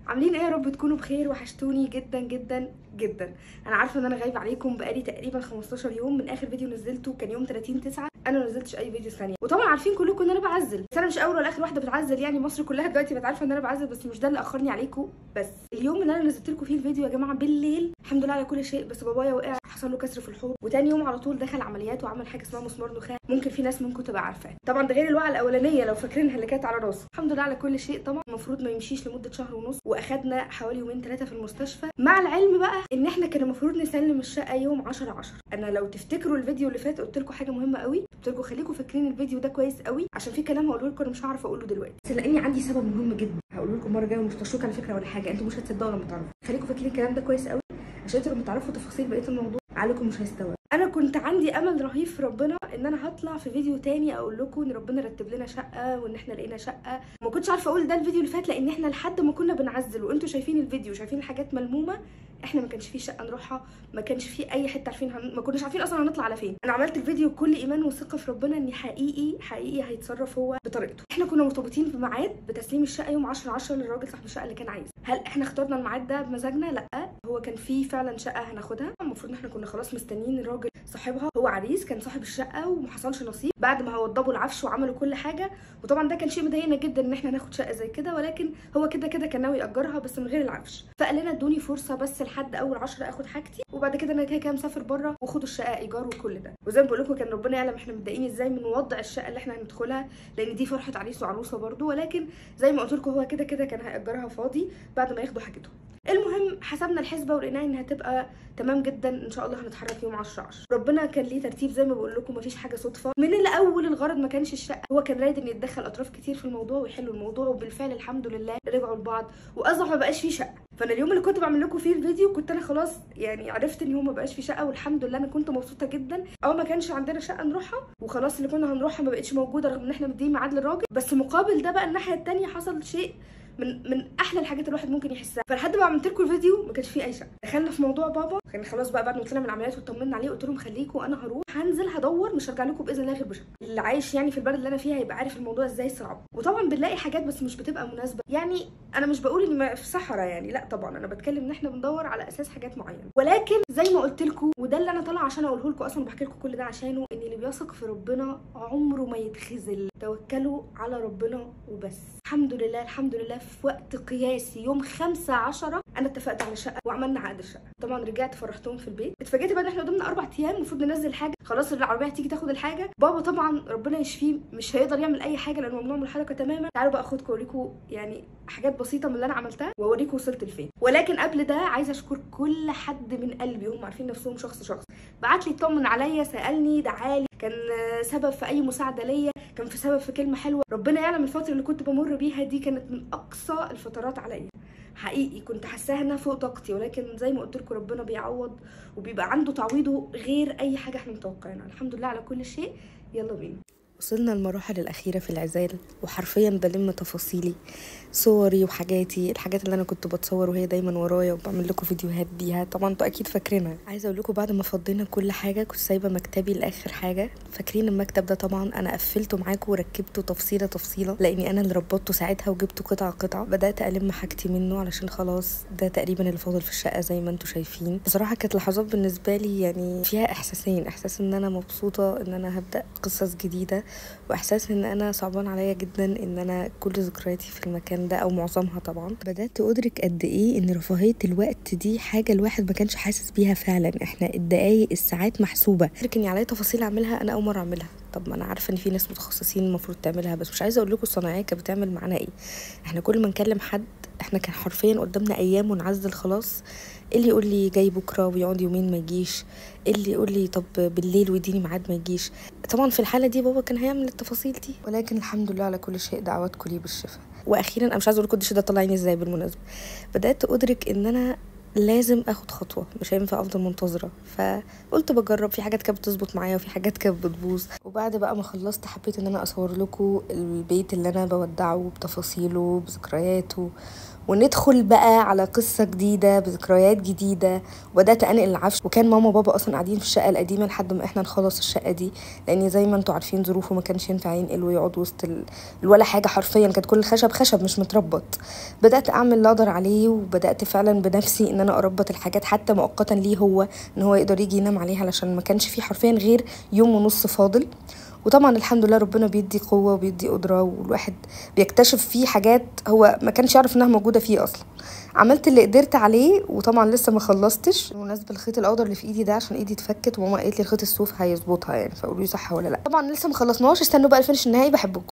عاملين ايه يا رب تكونوا بخير وحشتوني جدا جدا جدا انا عارفه ان انا غايبه عليكم بقالي تقريبا 15 يوم من اخر فيديو نزلته كان يوم 30 9 انا ما نزلتش اي فيديو ثانيه وطبعا عارفين كلكم ان انا بعزل بس انا مش اول ولا اخر واحده بتعزل يعني مصر كلها دلوقتي بقت عارفه ان انا بعزل بس مش ده اللي اخرني عليكم بس اليوم اللي انا نزلت لكم فيه الفيديو يا جماعه بالليل الحمد لله على كل شيء بس بابايا وقع حصل له كسر في الحوض وتاني يوم على طول دخل عمليات وعمل حاجه اسمها مسمار نخاع ممكن في ناس منكم تبقى عارفاه طبعا ده غير الوقعه الاولانيه لو فاكرينها اللي كانت على راسه الحمد لله على كل شيء طبعا المفروض ما يمشيش لمده شهر ونص واخدنا حوالي يومين ثلاثه في المستشفى مع العلم بقى ان احنا كان المفروض نسلم الشقه يوم 10 10 انا لو تفتكروا الفيديو اللي فات قلت لكم حاجه مهمه قوي قلت لكم خليكم فاكرين الفيديو ده كويس قوي عشان في كلام هقوله لكم انا مش هعرف اقوله دلوقتي بس لاني عندي سبب مهم جدا هقوله لكم مره جايه ومش تشوك على فكره ولا حاجه انتوا مش هتصدقوا لما تعرفوا خليكم فاكرين الكلام ده كويس قوي عشان انتوا لما تعرفوا تفاصيل بقيه الموضوع عقلكم مش هيستوعب انا كنت عندي امل رهيب في ربنا ان انا هطلع في فيديو تاني اقول لكم ان ربنا رتب لنا شقه وان احنا لقينا شقه ما كنتش عارفه اقول ده الفيديو اللي فات لان احنا لحد ما كنا بنعزل وانتوا شايفين الفيديو شايفين الحاجات ملمومه احنا ما كانش في شقه نروحها ما كانش في اي حته عارفين هن... ما كناش عارفين اصلا هنطلع على فين انا عملت الفيديو بكل ايمان وثقه في ربنا ان حقيقي حقيقي هيتصرف هو بطريقته احنا كنا مرتبطين بميعاد بتسليم الشقه يوم 10 10 للراجل صاحب الشقه اللي كان عايز هل احنا اخترنا الميعاد ده بمزاجنا لا هو كان في فعلا شقه هناخدها المفروض ان احنا كنا خلاص مستنيين الراجل صاحبها هو عريس كان صاحب الشقه وما حصلش نصيب بعد ما وضبوا العفش وعملوا كل حاجه وطبعا ده كان شيء مضايقنا جدا ان احنا ناخد شقه زي كده ولكن هو كده كده كان ناوي ياجرها بس من غير العفش فقال لنا ادوني فرصه بس لحد اول 10 اخد حاجتي وبعد كده انا كده كده مسافر بره وخدوا الشقه ايجار وكل ده وزي ما بقول لكم كان ربنا يعلم احنا متضايقين ازاي من وضع الشقه اللي احنا هندخلها لان دي فرحه عريس وعروسه برده ولكن زي ما قلت لكم هو كده كده كان هيأجرها فاضي بعد ما ياخدوا حاجتهم المهم حسبنا الحسبه ولقينا انها هتبقى تمام جدا ان شاء الله هنتحرك يوم 10 10 ربنا كان ليه ترتيب زي ما بقول لكم مفيش حاجه صدفه من الاول الغرض ما كانش الشقه هو كان رايد ان يتدخل اطراف كتير في الموضوع ويحلوا الموضوع وبالفعل الحمد لله رجعوا لبعض واصبح ما بقاش فيه شقه فانا اليوم اللي كنت بعمل لكم فيه الفيديو كنت انا خلاص يعني عرفت ان هو ما بقاش فيه شقه والحمد لله انا كنت مبسوطه جدا اه ما كانش عندنا شقه نروحها وخلاص اللي كنا هنروحها ما بقتش موجوده رغم ان احنا مدين ميعاد للراجل بس مقابل ده بقى الناحيه الثانيه حصل شيء من من احلى الحاجات الواحد ممكن يحسها فلحد ما عملت لكم الفيديو ما كانش فيه اي شك دخلنا في موضوع بابا كان خلاص بقى بعد ما طلعنا من العمليات وطمنا عليه قلت لهم خليكم انا هروح هنزل هدور مش هرجع لكم باذن الله غير بشكل اللي عايش يعني في البلد اللي انا فيها هيبقى عارف الموضوع ازاي صعب وطبعا بنلاقي حاجات بس مش بتبقى مناسبه يعني انا مش بقول اني في صحراء يعني لا طبعا انا بتكلم ان احنا بندور على اساس حاجات معينه ولكن زي ما قلت لكم وده اللي انا طالعه عشان اقوله لكم اصلا بحكي لكم كل ده عشانه ان اللي بيثق في ربنا عمره ما يتخذل توكلوا على ربنا وبس الحمد لله الحمد لله في وقت قياسي يوم 5 10 انا اتفقت على شقه وعملنا عقد الشقه طبعا رجعت فرحتهم في البيت اتفاجئت بقى ان احنا قدامنا اربع ايام المفروض ننزل حاجه خلاص العربيه هتيجي تاخد الحاجه بابا طبعا ربنا يشفيه مش هيقدر يعمل اي حاجه لانه ممنوع من الحركه تماما تعالوا بقى اخدكم اوريكم يعني حاجات بسيطه من اللي انا عملتها واوريكم وصلت لفين ولكن قبل ده عايزه اشكر كل حد من قلبي هم عارفين نفسهم شخص شخص بعت لي يطمن عليا سالني دعالي كان سبب في اي مساعده ليا كان في سبب في كلمه حلوه ربنا يعلم الفتره اللي كنت بمر بيها دي كانت من اقصى الفترات عليا حقيقي كنت حاساها انها فوق طاقتي ولكن زي ما قلت لكم ربنا بيعوض وبيبقى عنده تعويضه غير اي حاجه احنا متوقعينها الحمد لله على كل شيء يلا بينا وصلنا المراحل الأخيرة في العزال وحرفيا بلم تفاصيلي صوري وحاجاتي الحاجات اللي أنا كنت بتصور وهي دايما ورايا وبعمل لكم فيديوهات بيها طبعا انتوا أكيد فاكرينها عايزة أقول لكم بعد ما فضينا كل حاجة كنت سايبة مكتبي لآخر حاجة فاكرين المكتب ده طبعا أنا قفلته معاكم وركبته تفصيلة تفصيلة لأني أنا اللي ربطته ساعتها وجبته قطعة قطعة بدأت ألم حاجتي منه علشان خلاص ده تقريبا اللي فاضل في الشقة زي ما انتوا شايفين بصراحة كانت لحظات بالنسبة لي يعني فيها إحساسين إحساس إن أنا مبسوطة إن أنا هبدأ قصص جديدة واحساس ان انا صعبان عليا جدا ان انا كل ذكرياتي في المكان ده او معظمها طبعا بدات ادرك قد ايه ان رفاهيه الوقت دي حاجه الواحد ما كانش حاسس بيها فعلا احنا الدقايق الساعات محسوبه ادرك اني عليا تفاصيل اعملها انا اول مره اعملها طب ما انا عارفه ان في ناس متخصصين المفروض تعملها بس مش عايزه اقول لكم الصناعيه كانت بتعمل معانا ايه احنا كل ما نكلم حد احنا كان حرفيا قدامنا ايام ونعزل خلاص اللي يقول لي جاي بكره ويقعد يومين ما يجيش اللي يقول لي طب بالليل ويديني ميعاد ما يجيش طبعا في الحاله دي بابا كان هيعمل التفاصيل دي ولكن الحمد لله على كل شيء دعواتكم لي بالشفاء واخيرا انا مش عايزه اقول لكم الدش ده طلعيني ازاي بالمناسبه بدات ادرك ان انا لازم اخد خطوه مش هينفع افضل منتظره فقلت بجرب في حاجات كانت بتظبط معايا وفي حاجات كانت بتبوظ وبعد بقى ما خلصت حبيت ان انا اصور لكم البيت اللي انا بودعه بتفاصيله بذكرياته وندخل بقى على قصة جديدة بذكريات جديدة وبدأت أنقل العفش وكان ماما وبابا أصلا قاعدين في الشقة القديمة لحد ما احنا نخلص الشقة دي لأن زي ما انتوا عارفين ظروفه ما كانش ينفع ينقل ويقعد وسط ال... ولا حاجة حرفيا كانت كل الخشب خشب مش متربط بدأت أعمل اللي أقدر عليه وبدأت فعلا بنفسي إن أنا أربط الحاجات حتى مؤقتا ليه هو إن هو يقدر يجي ينام عليها علشان ما كانش فيه حرفيا غير يوم ونص فاضل وطبعا الحمد لله ربنا بيدي قوة وبيدي قدرة والواحد بيكتشف فيه حاجات هو ما كانش يعرف انها موجودة فيه اصلا عملت اللي قدرت عليه وطبعا لسه ما خلصتش بالمناسبة الخيط الاخضر اللي في ايدي ده عشان ايدي اتفكت وماما قالت لي الخيط الصوف هيظبطها يعني فقولوا لي صح ولا لا طبعا لسه ما خلصناش استنوا بقى الفينش النهائي بحبكم